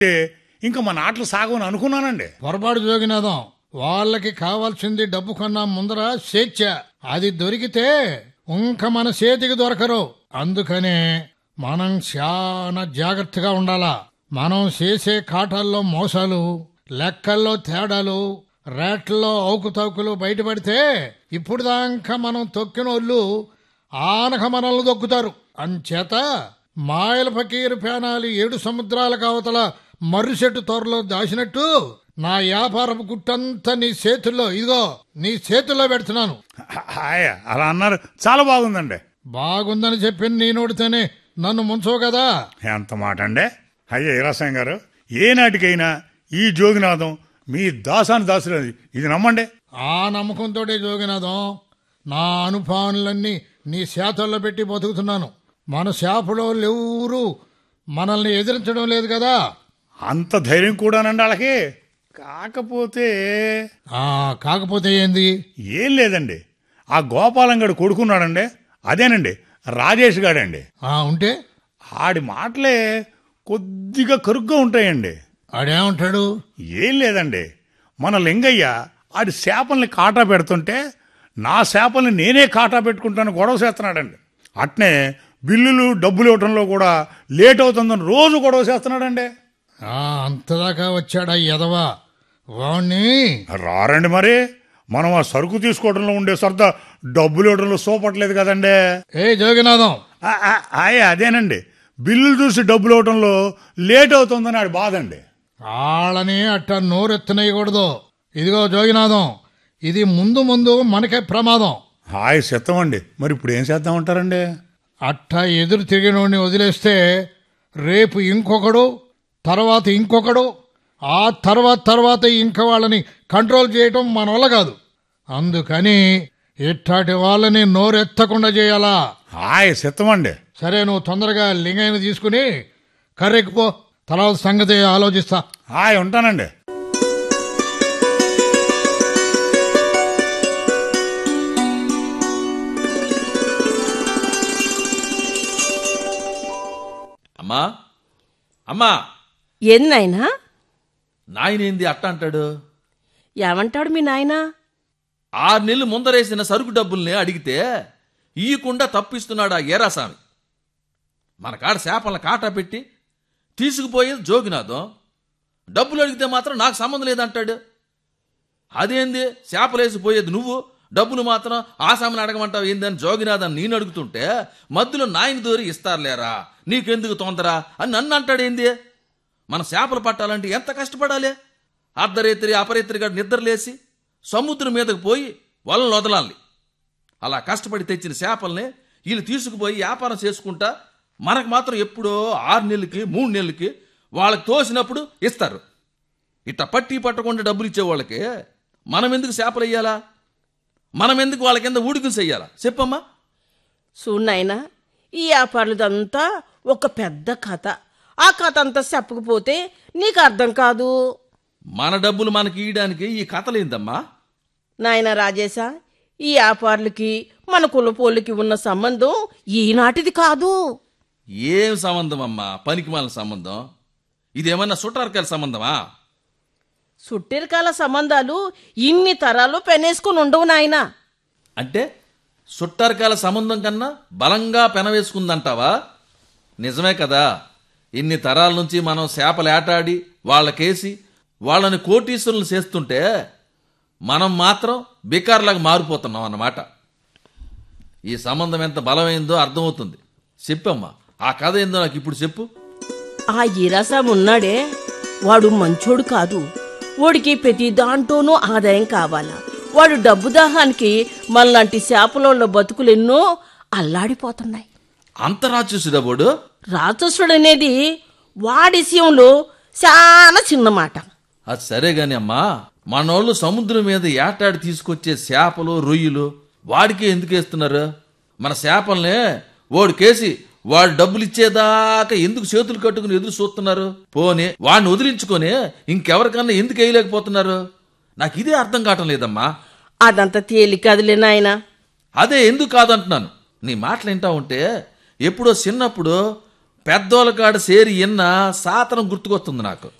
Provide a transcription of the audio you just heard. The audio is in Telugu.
అంటే ఇంకా మన ఆటలు సాగవని అనుకున్నానండి పొరపాటు జోగినాదం వాళ్ళకి కావాల్సింది డబ్బు కన్నా ముందర స్వేచ్ఛ అది దొరికితే ఇంక మన చేతికి దొరకరు అందుకనే మనం చాలా జాగ్రత్తగా ఉండాలా మనం చేసే కాటాల్లో మోసాలు లెక్కల్లో తేడాలు రేట్లలో అవుకుతవుకులు బయటపడితే ఇప్పుడు దాకా మనం తొక్కిన వాళ్ళు ఆనక మనల్ని దొక్కుతారు అంచేత మాయల ఫకీరు పేనాలి ఏడు సముద్రాల కావతల మర్రిసెట్టు తోరలో దాచినట్టు నా వ్యాపారపు గుట్టంతా నీ చేతుల్లో ఇదిగో నీ చేతుల్లో పెడుతున్నాను హాయ్ అలా అన్నారు చాలా బాగుందండి బాగుందని చెప్పి నీ నోడితేనే నన్ను ముంచవు కదా ఎంత మాట అండి అయ్యా ఈరాసాయం గారు ఏనాటికైనా ఈ జోగినాథం మీ దాసాని దాసులది ఇది నమ్మండి ఆ నమ్మకంతోటే జోగినాథం నా అనుభవాలన్నీ నీ శాతల్లో పెట్టి బతుకుతున్నాను మన శాపలో ఎవరు మనల్ని ఎదిరించడం లేదు కదా అంత ధైర్యం కూడానండి వాళ్ళకి కాకపోతే ఆ కాకపోతే ఏంది ఏం లేదండి ఆ గోపాలంగడు కొడుకున్నాడండి అదేనండి రాజేష్ గాడండి ఆ ఉంటే ఆడి మాటలే కొద్దిగా కరుగ్గా ఉంటాయండి ఆడేమంటాడు ఏం లేదండి మన లింగయ్య ఆడి చేపల్ని కాటా పెడుతుంటే నా చేపల్ని నేనే కాటా పెట్టుకుంటాను గొడవ చేస్తున్నాడండి అట్నే బిల్లులు డబ్బులు ఇవ్వడంలో కూడా లేట్ అవుతుందని రోజు గొడవ చేస్తున్నాడండి ఆ అంతదాకా వచ్చాడా ఎదవా వాణ్ణి రారండి మరి మనం ఆ సరుకు తీసుకోవడంలో ఉండే సరదా డబ్బులు ఇవ్వడంలో సోపట్లేదు కదండి ఏ జోగినాథం ఆ, ఆ, ఆయ్ అదేనండి బిల్లులు చూసి డబ్బులు ఇవ్వడంలో లేట్ అవుతుందని ఆడి బాధ అండి ఆళ్ళని అట్ట నోరెత్తనేయకూడదు ఇదిగో జోగినాథం ఇది ముందు ముందు మనకే ప్రమాదం హాయ్ సిద్ధం అండి మరి ఇప్పుడు ఏం చేద్దామంటారండి అట్ట ఎదురు తిరిగినోడిని వదిలేస్తే రేపు ఇంకొకడు తర్వాత ఇంకొకడు ఆ తర్వాత తర్వాత ఇంక వాళ్ళని కంట్రోల్ చేయటం మన వల్ల కాదు అందుకని ఇట్లాంటి వాళ్ళని నోరెత్తకుండా చేయాలా హాయ్ సిద్ధం అండి సరే నువ్వు తొందరగా లింగైన తీసుకుని కర్రెక్కిపో తర్వాత సంగతి ఆలోచిస్తా హాయ్ ఉంటానండి అమ్మా అమ్మా ఎన్నైనా నాయనేంది అట్ట అంటాడు ఏమంటాడు మీ నాయనా ఆరు నెలలు ముందరేసిన సరుకు డబ్బుల్ని అడిగితే ఇయ్యకుండా తప్పిస్తున్నాడు ఆ ఏరాస్వామి మన కాడ చేపలను కాటా పెట్టి తీసుకుపోయేది జోగినాథం డబ్బులు అడిగితే మాత్రం నాకు సంబంధం లేదంటాడు అదేంది చేపలేసి పోయేది నువ్వు డబ్బులు మాత్రం ఆసామిని అడగమంటావు ఏందని జోగినాథన్ నేను అడుగుతుంటే మధ్యలో నాయన దూరి ఇస్తారులేరా నీకెందుకు తొందర అని నన్ను అంటాడేంది మన చేపలు పట్టాలంటే ఎంత కష్టపడాలి అర్ధరేత్రి అపరేత్రిగా నిద్రలేసి సముద్రం మీదకు పోయి వలలు వదలాలి అలా కష్టపడి తెచ్చిన చేపల్ని వీళ్ళు తీసుకుపోయి వ్యాపారం చేసుకుంటా మనకు మాత్రం ఎప్పుడో ఆరు నెలలకి మూడు నెలలకి వాళ్ళకి తోసినప్పుడు ఇస్తారు ఇట్ట పట్టి పట్టకుండా డబ్బులు ఇచ్చే వాళ్ళకి మనం ఎందుకు చేపలు వేయాలా మనం ఎందుకు వాళ్ళ కింద ఊడికలు చెయ్యాలా చెప్పమ్మా చూడు నాయనా ఈ వ్యాపారులదంతా ఒక పెద్ద కథ ఆ కథ అంతా చెప్పకపోతే నీకు అర్థం కాదు మన డబ్బులు మనకి ఇయడానికి ఈ కథలేందమ్మా నాయన రాజేశా ఈ వ్యాపారులకి మన కులపోళ్ళకి ఉన్న సంబంధం ఈనాటిది కాదు ఏం సంబంధం అమ్మా పనికిమాల సంబంధం ఇదేమన్నా సుటార్కాల సంబంధమా సుట్టిరకాల సంబంధాలు ఇన్ని తరాలు పెనేసుకుని ఉండవు నాయనా అంటే సుట్టార్కాల సంబంధం కన్నా బలంగా పెనవేసుకుందంటావా నిజమే కదా ఇన్ని తరాల నుంచి మనం చేపలేటాడి వాళ్ళకేసి వాళ్ళని కోటీశ్వరులు చేస్తుంటే మనం మాత్రం బికార్లాగా మారిపోతున్నాం అన్నమాట ఈ సంబంధం ఎంత బలమైందో అర్థమవుతుంది చెప్పమ్మా ఆ కథ ఏందో నాకు ఇప్పుడు చెప్పు ఆ ఈరాసాం ఉన్నాడే వాడు మంచోడు కాదు వాడికి ప్రతి దాంట్లోనూ ఆదాయం కావాలా వాడు డబ్బు దాహానికి మనలాంటి చేపలోళ్ళ బతుకులెన్నో అల్లాడిపోతున్నాయి అంత రాక్షసుడా వాడు రాక్షసుడు అనేది వాడిశయంలో చాలా చిన్న మాట అది సరే గాని అమ్మా మనోళ్ళు సముద్రం మీద ఏటాడి తీసుకొచ్చే చేపలు రొయ్యలు వాడికే ఎందుకు వేస్తున్నారు మన చేపల్ని వాడికేసి వాడు డబ్బులు ఇచ్చేదాకా ఎందుకు చేతులు కట్టుకుని ఎదురు చూస్తున్నారు పోనీ వాడిని వదిలించుకొని ఇంకెవరికన్నా ఎందుకు వేయలేకపోతున్నారు నాకు ఇదే అర్థం కావటం లేదమ్మా అదంత తేలికదులే నాయనా అదే ఎందుకు కాదంటున్నాను నీ మాటలు వింటా ఉంటే ఎప్పుడో చిన్నప్పుడు పెద్దోళ్ళ కాడ సేరి ఇన్న సాతనం గుర్తుకొస్తుంది నాకు